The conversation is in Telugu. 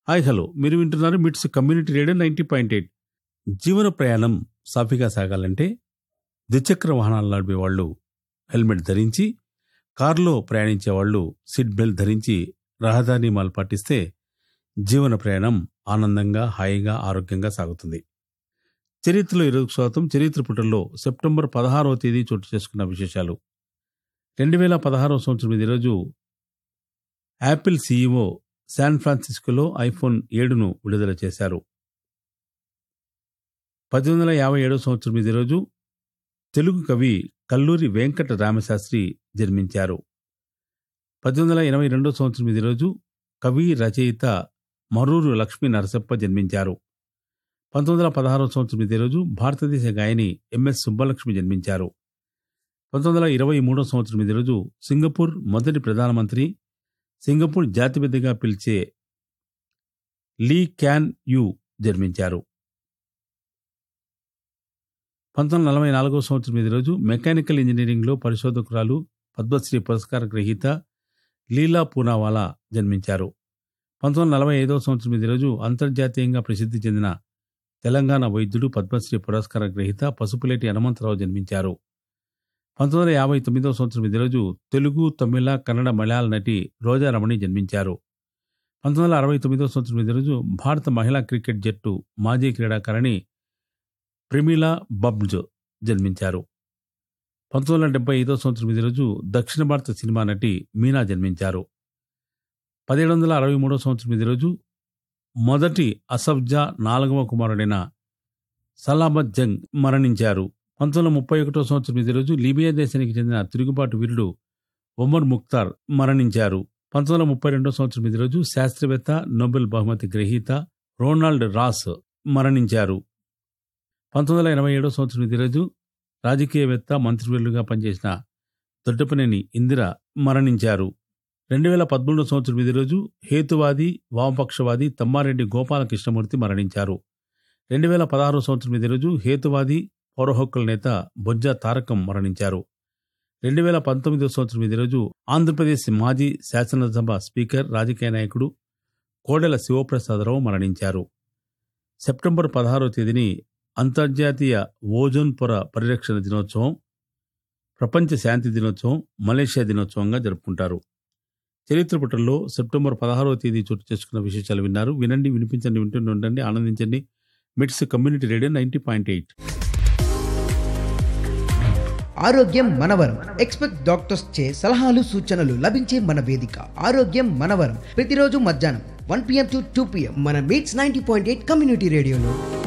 హాయ్ హలో మీరు వింటున్నారు MITS community radio ninety point eight జీవన ప్రయాణం సాఫీగా సాగాలంటే ద్విచక్ర వాహనాలు నడిపే వాళ్ళు హెల్మెట్ ధరించి కారులో ప్రయాణించే వాళ్ళు సీట్ బెల్ట్ ధరించి రహదారి నియమాలు పాటిస్తే జీవన ప్రయాణం ఆనందంగా హాయిగా ఆరోగ్యంగా సాగుతుంది చరిత్రలో ఇరవై శాతం చరిత్ర పుటల్లో సెప్టెంబర్ పదహారవ తేదీ చోటు చేసుకున్న విశేషాలు రెండు వేల పదహారవ సంవత్సరం ఇది రోజు యాపిల్ సీఈఓ శాన్ ఫ్రాన్సిస్కోలో ఐఫోన్ ఏడును విడుదల చేశారు పద్దెనిమిది వందల యాభై ఏడవ సంవత్సరం ఇది రోజు తెలుగు కవి కల్లూరి వెంకట రామశాస్త్రి జన్మించారు పద్దెనిమిది వందల ఎనభై రెండవ సంవత్సరం ఇది రోజు కవి రచయిత మరూరు లక్ష్మీ నరసప్ప జన్మించారు పంతొమ్మిది వందల పదహారవ సంవత్సరం ఇదే రోజు భారతదేశ గాయని ఎంఎస్ సుబ్బలక్ష్మి జన్మించారు పంతొమ్మిది వందల ఇరవై మూడవ సంవత్సరం ఇదే రోజు సింగపూర్ మొదటి ప్రధానమంత్రి సింగపూర్ జాతిపెద్దగా పిలిచే లీ క్యాన్ యు జన్మించారు పంతొమ్మిది వందల నలభై నాలుగవ సంవత్సరం ఇదే రోజు మెకానికల్ ఇంజనీరింగ్లో పరిశోధకురాలు పద్మశ్రీ పురస్కార గ్రహీత లీలా పూనావాలా జన్మించారు పంతొమ్మిది వందల నలభై ఐదవ సంవత్సరం ఇదే రోజు అంతర్జాతీయంగా ప్రసిద్ధి చెందిన తెలంగాణ వైద్యుడు పద్మశ్రీ పురస్కార గ్రహీత పసుపులేటి హనుమంతరావు జన్మించారు పంతొమ్మిది వందల యాభై తొమ్మిదవ సంవత్సరం ఇదే రోజు తెలుగు తమిళ కన్నడ మలయాళ నటి రోజారమణి జన్మించారు పంతొమ్మిది వందల అరవై తొమ్మిదవ సంవత్సరం ఇదే రోజు భారత మహిళా క్రికెట్ జట్టు మాజీ క్రీడాకారిణి ప్రిమిలా బబ్జ్ జన్మించారు పంతొమ్మిది వందల డెబ్బై ఐదవ సంవత్సరం ఇదే రోజు దక్షిణ భారత సినిమా నటి మీనా జన్మించారు పదిహేడు వందల అరవై మూడవ సంవత్సరం ఇదే రోజు మొదటి అసఫ్జా నాలుగవ కుమారుడైన సలామత్ జంగ్ మరణించారు పంతొమ్మిది వందల ముప్పై ఒకటో సంవత్సరం ఇదే రోజు లీబియా దేశానికి చెందిన తిరుగుబాటు వీరుడు ఒమర్ ముక్తార్ మరణించారు పంతొమ్మిది వందల ముప్పై రెండో సంవత్సరం ఇదే రోజు శాస్త్రవేత్త నోబెల్ బహుమతి గ్రహీత రోనాల్డ్ రాస్ మరణించారు పంతొమ్మిది వందల ఎనభై ఏడో సంవత్సరం ఇదే రోజు రాజకీయవేత్త మంత్రివర్యులుగా పనిచేసిన దొడ్డపనేని ఇందిర మరణించారు రెండు వేల పదమూడో సంవత్సరం ఇదే రోజు హేతువాది వామపక్షవాది తమ్మారెడ్డి గోపాలకృష్ణమూర్తి మరణించారు రెండు వేల పదహారో సంవత్సరం ఇదే రోజు హేతువాది పౌర హక్కుల నేత బొజ్జ తారకం మరణించారు రెండు వేల పంతొమ్మిదో సంవత్సరం ఇదే రోజు ఆంధ్రప్రదేశ్ మాజీ శాసనసభ స్పీకర్ రాజకీయ నాయకుడు కోడెల శివప్రసాదరావు మరణించారు సెప్టెంబర్ పదహారో తేదీని అంతర్జాతీయ ఓజోన్ పొర పరిరక్షణ దినోత్సవం ప్రపంచ శాంతి దినోత్సవం మలేషియా దినోత్సవంగా జరుపుకుంటారు చరిత్ర పుటల్లో సెప్టెంబర్ పదహారవ తేదీ చోటు చేసుకున్న విశేషాలు విన్నారు వినండి వినిపించండి వింటూనే ఉండండి ఆనందించండి MITS community radio ninety point eight ఆరోగ్యం మనవరం ఎక్స్పెక్ట్ డాక్టర్స్ చే సలహాలు సూచనలు లభించే మన వేదిక ఆరోగ్యం మనవరం ప్రతిరోజు మధ్యాహ్నం one PM to two PM మన MITS ninety point eight community రేడియోలో